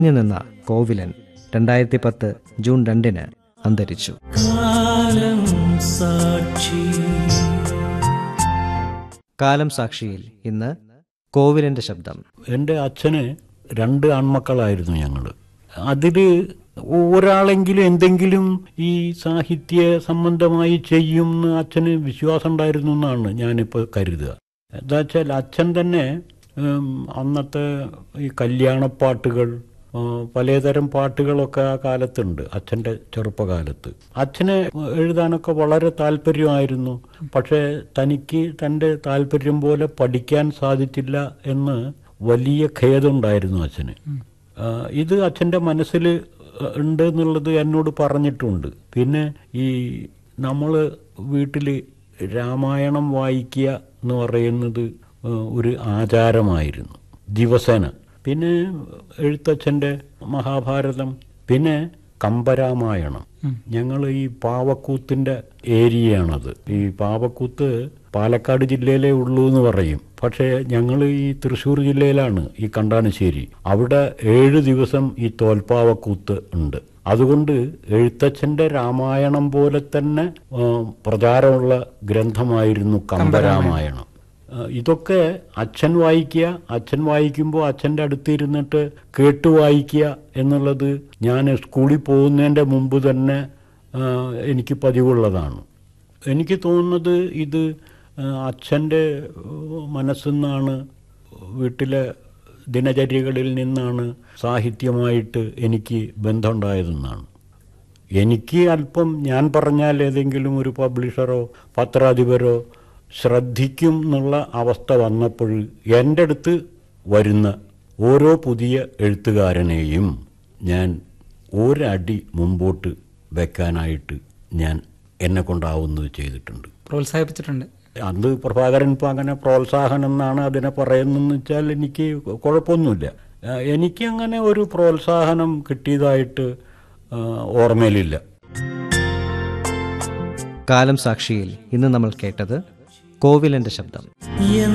നിന്ന കോവിലൻ രണ്ടായിരത്തി പത്ത് ജൂൺ രണ്ടിന് അന്തരിച്ചു കാലം സാക്ഷി കാലം സാക്ഷിയിൽ ഇന്ന് കോവിലന്റെ ശബ്ദം എൻ്റെ അച്ഛന് രണ്ട് ആൺമക്കളായിരുന്നു ഞങ്ങൾ അതിൽ ഒരാളെങ്കിലും എന്തെങ്കിലും ഈ സാഹിത്യ സംബന്ധമായി ചെയ്യും എന്ന് അച്ഛന് വിശ്വാസം ഉണ്ടായിരുന്നു എന്നാണ് ഞാനിപ്പോൾ കരുതുക എന്താ വെച്ചാൽ അച്ഛൻ തന്നെ ഉം, അന്നത്തെ ഈ കല്യാണപ്പാട്ടുകൾ ആ, പലതരം പാട്ടുകളൊക്കെ ആ കാലത്തുണ്ട് അച്ഛൻ്റെ ചെറുപ്പകാലത്ത് അച്ഛന് എഴുതാനൊക്കെ വളരെ താല്പര്യമായിരുന്നു പക്ഷേ തനിക്ക് തൻ്റെ താല്പര്യം പോലെ പഠിക്കാൻ സാധിച്ചില്ല എന്ന് വലിയ ഖേദമുണ്ടായിരുന്നു അച്ഛന് ആ, ഇത് അച്ഛൻ്റെ മനസ്സിൽ ഉണ്ട് എന്നുള്ളത് എന്നോട് പറഞ്ഞിട്ടുണ്ട് പിന്നെ ഈ നമ്മൾ വീട്ടിൽ രാമായണം വായിക്കുക എന്ന് പറയുന്നത് ആ, ഒരു ആചാരമായിരുന്നു ദിവസേന പിന്നെ എഴുത്തച്ഛൻ്റെ മഹാഭാരതം പിന്നെ കമ്പരാമായണം ഞങ്ങൾ ഈ പാവക്കൂത്തിൻ്റെ ഏരിയയാണത് ഈ പാവക്കൂത്ത് പാലക്കാട് ജില്ലയിലേ ഉള്ളൂ എന്ന് പറയും പക്ഷേ ഞങ്ങൾ ഈ തൃശ്ശൂർ ജില്ലയിലാണ് ഈ കണ്ടാനശ്ശേരി അവിടെ ഏഴ് ദിവസം ഈ തോൽപ്പാവക്കൂത്ത് ഉണ്ട് അതുകൊണ്ട് എഴുത്തച്ഛൻ്റെ രാമായണം പോലെ തന്നെ ആ, പ്രചാരമുള്ള ഗ്രന്ഥമായിരുന്നു കമ്പരാമായണം ആ, ഇതൊക്കെ അച്ഛൻ വായിക്കുക അച്ഛൻ വായിക്കുമ്പോൾ അച്ഛൻ്റെ അടുത്ത് ഇരുന്നിട്ട് കേട്ട് വായിക്കുക എന്നുള്ളത് ഞാൻ സ്കൂളിൽ പോകുന്നതിൻ്റെ മുമ്പ് തന്നെ ആ, എനിക്ക് പതിവുള്ളതാണ് എനിക്ക് തോന്നുന്നത് ഇത് അച്ഛൻ്റെ മനസ്സിൽ നിന്നാണ് വീട്ടിലെ ദിനചര്യകളിൽ നിന്നാണ് സാഹിത്യമായിട്ട് എനിക്ക് ബന്ധമുണ്ടായതെന്നാണ് എനിക്ക് അല്പം ഞാൻ പറഞ്ഞാൽ ഏതെങ്കിലും ഒരു പബ്ലിഷറോ പത്രാധിപരോ ശ്രദ്ധിക്കും എന്നുള്ള അവസ്ഥ വന്നപ്പോൾ എൻ്റെ അടുത്ത് വരുന്ന ഓരോ പുതിയ എഴുത്തുകാരനെയും ഞാൻ ഒരടി മുമ്പോട്ട് വെക്കാനായിട്ട് ഞാൻ എന്നെ കൊണ്ടാവുന്നത് ചെയ്തിട്ടുണ്ട് പ്രോത്സാഹിപ്പിച്ചിട്ടുണ്ട് അന്ന് പ്രഭാകരൻ ഇപ്പം അങ്ങനെ പ്രോത്സാഹനം എന്നാണ് അതിനെ പറയുന്നതെന്ന് വെച്ചാൽ എനിക്ക് കുഴപ്പമൊന്നുമില്ല ആ, എനിക്ക് അങ്ങനെ ഒരു പ്രോത്സാഹനം കിട്ടിയതായിട്ട് ആ, ഓർമ്മയിലില്ല കാലം സാക്ഷിയിൽ ഇന്ന് നമ്മൾ കേട്ടത് കോവിലന്റെ ശബ്ദം